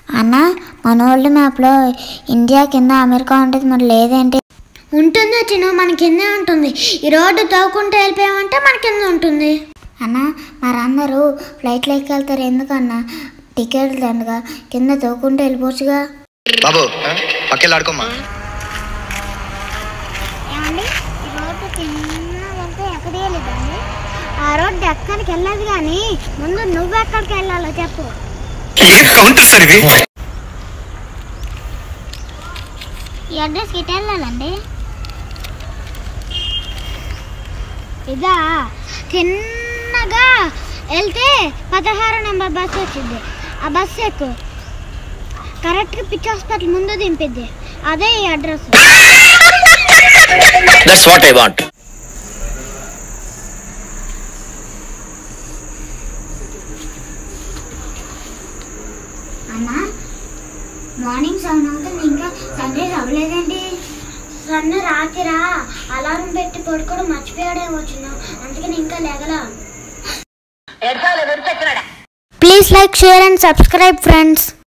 అన్న మన ఓల్డ్ మ్యాప్లో ఇండియా కింద అమెరికా ఉంటుంది మరి లేదేంటి ఉంటుంది చిన్న మన కిందే ఉంటుంది ఈ రోడ్డు తవ్వుకుంటూ వెళ్ళిపోయామంటే మన కింద ఉంటుంది అన్న మరి అందరూ ఫ్లైట్లో ఎక్కెళ్తారు ఎందుకన్నా టికెట్ దండగా కింద తోకుంటూ వెళ్ళిపోవచ్చుగా బాబు పక్కెళ్ళి ఆడుకోమ్మా ఏమండి ఈ రోడ్డు చిన్న వెళ్తే ఎక్కడికి వెళ్ళదండి ఆ రోడ్డు ఎక్కడికి వెళ్ళదు కానీ ముందు నువ్వు ఎక్కడికి వెళ్ళాలో చెప్పు కౌంటర్ సార్ ఇది ఈ అడ్రస్కి ఇటు వెళ్ళాలండి ఇదా చిన్నగా వెళ్తే పదహారు నెంబర్ బస్సు వచ్చింది ఆ బస్సు ఎక్కు కరెక్ట్గా పిచ్చి హాస్పిటల్ ముందు దింపిద్ది అదే ఈ address that's what I want అన్న మార్నింగ్ సెవెన్ అవుతుంది ఇంకా సన్ రైజ్ అవ్వలేదండి సన్న రాత్రిరా అలారం పెట్టి పడుకోవడం మర్చిపోయాడే వచ్చినాం అందుకని ఇంకా లేగలా please like share and subscribe friends